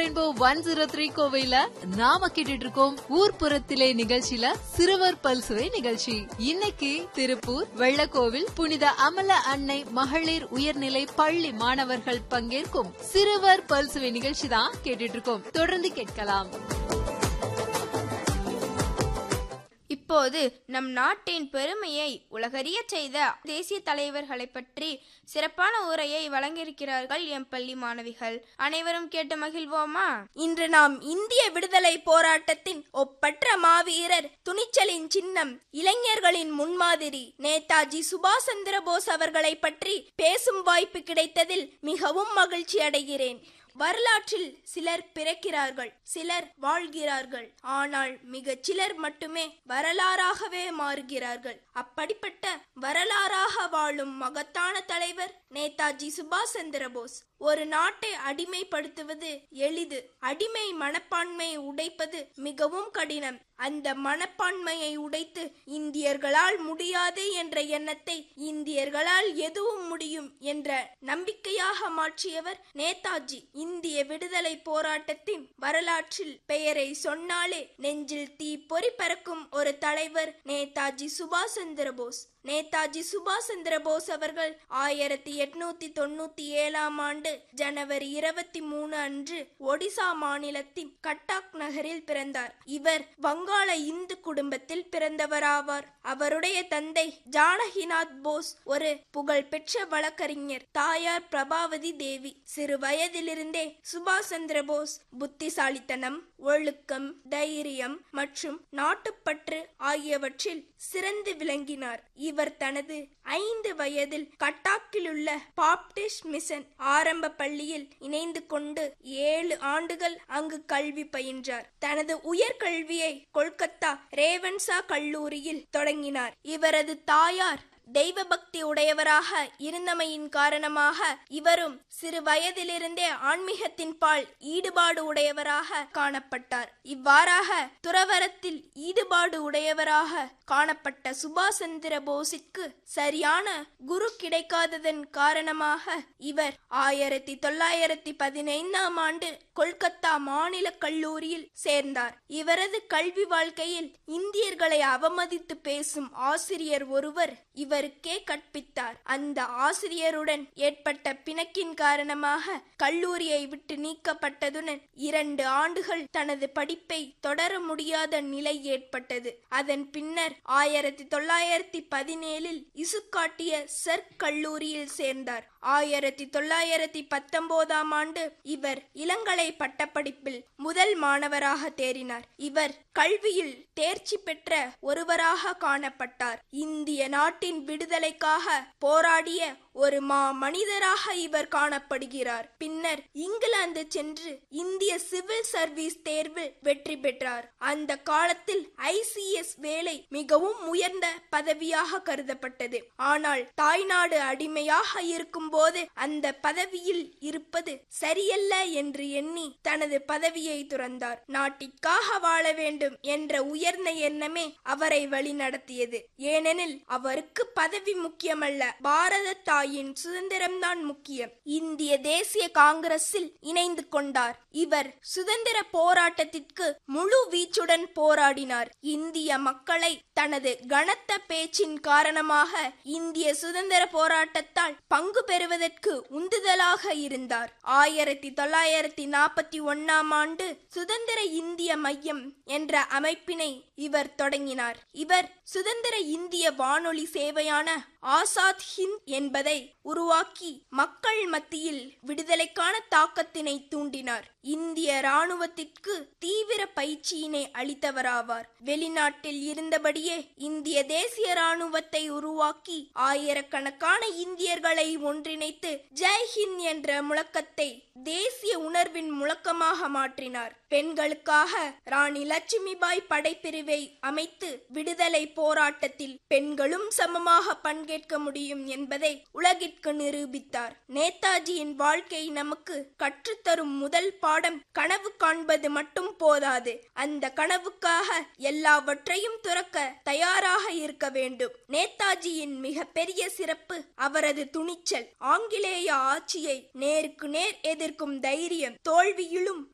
rainbow one zero three கோவையில நாம கேட்டுட்டு இருக்கோம் ஊர்ப்புறத்திலே நிகழ்ச்சியில சிறுவர் பல்சுவை நிகழ்ச்சி இன்னைக்கு திருப்பூர் வெள்ளக்கோவில் புனித அமல அன்னை மகளிர் உயர்நிலை பள்ளி மாணவர்கள் பங்கேற்கும் சிறுவர் பல்சுவை நிகழ்ச்சி தான் கேட்டுட்டு இருக்கோம் தொடர்ந்து கேட்கலாம் இப்போது நம் நாட்டின் பெருமையை உலகறிய செய்த தேசிய தலைவர்களை பற்றி சிறப்பான உரையை வழங்கியிருக்கிறார்கள் எம் பள்ளி மாணவிகள் அனைவரும் கேட்டு மகிழ்வோமா இன்று நாம் இந்திய விடுதலை போராட்டத்தின் ஒப்பற்ற மாவீரர் துணிச்சலின் சின்னம் இளைஞர்களின் முன்மாதிரி நேதாஜி சுபாஷ் சந்திர போஸ் அவர்களை பற்றி பேசும் வாய்ப்பு கிடைத்ததில் மிகவும் மகிழ்ச்சி அடைகிறேன் வரலாற்றில் சிலர் பிறக்கிறார்கள் சிலர் வாழ்கிறார்கள் ஆனால் மிகச் சிலர் மட்டுமே வரலாறாகவே மாறுகிறார்கள் அப்படிப்பட்ட வரலாறாக வாழும் மகத்தான தலைவர் நேதாஜி சுபாஷ் சந்திர போஸ் ஒரு நாட்டை அடிமைப்படுத்துவது எளிது அடிமை மனப்பான்மையை உடைப்பது மிகவும் கடினம் அந்த மனப்பான்மையை உடைத்து இந்தியர்களால் முடியாது என்ற எண்ணத்தை இந்தியர்களால் எதுவும் முடியும் என்ற நம்பிக்கையாக மாற்றியவர் நேதாஜி இந்திய விடுதலை போராட்டத்தின் வரலாற்றில் பெயரை சொன்னாலே நெஞ்சில் தீ பொறி பறக்கும் ஒரு தலைவர் நேதாஜி சுபாஷ் சந்திர போஸ் நேதாஜி சுபாஷ் சந்திர போஸ் அவர்கள் ஆயிரத்தி எட்நூத்தி தொண்ணூத்தி ஏழாம் ஆண்டு ஜனவரி இருபத்தி மூணு அன்று ஒடிசா மாநிலத்தின் கட்டாக் நகரில் பிறந்தார் இவர் வங்காள இந்து குடும்பத்தில் பிறந்தவராவார் அவருடைய தந்தை ஜானகிநாத் போஸ் ஒரு புகழ்பெற்ற வழக்கறிஞர் தாயார் பிரபாவதி தேவி சிறு வயதிலிருந்தே சுபாஷ் சந்திர போஸ் புத்திசாலித்தனம் ஒழுக்கம் தைரியம் மற்றும் நாட்டுப்பற்று ஆகியவற்றில் சிறந்து விளங்கினார் இவர் தனது ஐந்து வயதில் கட்டாக்கில் உள்ள பாப்டிஸ்ட் மிஷன் ஆரம்ப பள்ளியில் இணைந்து கொண்டு ஏழு ஆண்டுகள் அங்கு கல்வி பயின்றார் தனது உயர்கல்வியை கொல்கத்தா ரேவன்சா கல்லூரியில் தொடங்கினார் இவரது தாயார் தெய்வ பக்தி உடையவராக இருந்தமையின் காரணமாக இவரும் சிறு வயதிலிருந்தே ஆன்மீகத்தின் பால் ஈடுபாடு உடையவராக காணப்பட்டார் இவ்வாறாக துறவரத்தில் ஈடுபாடு உடையவராக காணப்பட்ட சுபாஷ் சந்திர போஸிற்கு சரியான குரு கிடைக்காததன் காரணமாக இவர் ஆயிரத்தி தொள்ளாயிரத்தி பதினைந்தாம் ஆண்டு கொல்கத்தா மாநில கல்லூரியில் சேர்ந்தார் இவரது கல்வி வாழ்க்கையில் இந்தியர்களை அவமதித்து பேசும் ஆசிரியர் ஒருவர் இவருக்கே கற்பித்தார் அந்த ஆசிரியருடன் ஏற்பட்ட பிணக்கின் காரணமாக கல்லூரியை விட்டு நீக்கப்பட்டதுடன் இரண்டு ஆண்டுகள் தனது படிப்பை தொடர முடியாத நிலை ஏற்பட்டது அதன் பின்னர் ஆயிரத்தி தொள்ளாயிரத்தி பதினேழில் இசுக்காட்டிய சர்க் கல்லூரியில் சேர்ந்தார் ஆயிரத்தி தொள்ளாயிரத்தி பத்தொன்பதாம் ஆண்டு இவர் இளங்கலை பட்டப்படிப்பில் முதல் மாணவராக தேறினார் இவர் கல்வியில் தேர்ச்சி பெற்ற ஒருவராக காணப்பட்டார் இந்திய நாட்டின் விடுதலைக்காக போராடிய ஒரு மா மனிதராக இவர் காணப்படுகிறார் பின்னர் இங்கிலாந்து சென்று இந்திய சிவில் சர்வீஸ் தேர்வில் வெற்றி பெற்றார் அந்த காலத்தில் ஐசிஎஸ் வேலை மிகவும் உயர்ந்த பதவியாக கருதப்பட்டது ஆனால் தாய்நாடு அடிமையாக இருக்கும் போது அந்த பதவியில் இருப்பது சரியல்ல என்று எண்ணி தனது பதவியை துறந்தார் நாட்டிற்காக வாழ வேண்டும் என்ற உயர்ந்த எண்ணமே அவரை வழிநடத்தியது ஏனெனில் அவருக்கு பதவி முக்கியமல்ல பாரத தாயின் சுதந்திரம்தான் முக்கியம் இந்திய தேசிய காங்கிரஸில் இணைந்து கொண்டார் இவர் சுதந்திர போராட்டத்திற்கு முழு வீச்சுடன் போராடினார் இந்திய மக்களை தனது கனத்த பேச்சின் காரணமாக இந்திய சுதந்திர போராட்டத்தால் பங்கு பெறுவதற்கு உந்துதலாக இருந்தார் ஆயிரத்தி தொள்ளாயிரத்தி நாற்பத்தி ஒன்னாம் ஆண்டு சுதந்திர இந்திய மையம் என்ற அமைப்பினை இவர் தொடங்கினார் இவர் சுதந்திர இந்திய வானொலி சேவையான ஆசாத் ஹிந்த் என்பதை உருவாக்கி மக்கள் மத்தியில் விடுதலைக்கான தாக்கத்தினை தூண்டினார் இந்திய ராணுவத்திற்கு தீவிர பயிற்சியினை அளித்தவராவார் வெளிநாட்டில் இருந்தபடியே இந்திய தேசிய ராணுவத்தை உருவாக்கி ஆயிரக்கணக்கான இந்தியர்களை ஒன்றிணைத்து ஜெய்ஹிந்த் என்ற முழக்கத்தை தேசிய உணர்வின் முழக்கமாக மாற்றினார் பெண்களுக்காக ராணி லட்சுமிபாய் படைப்பிரிவை அமைத்து விடுதலை போராட்டத்தில் பெண்களும் சமமாக பங்கேற்க முடியும் என்பதை உலகிற்கு நிரூபித்தார் நேதாஜியின் வாழ்க்கை நமக்கு கற்றுத்தரும் முதல் பாடம் கனவு காண்பது மட்டும் போதாது அந்த கனவுக்காக எல்லாவற்றையும் துறக்க தயாராக இருக்க வேண்டும் நேதாஜியின் மிகப்பெரிய சிறப்பு அவரது துணிச்சல் ஆங்கிலேய ஆட்சியை நேருக்கு நேர் எதிர்க்கும் தைரியம் தோல்வியிலும்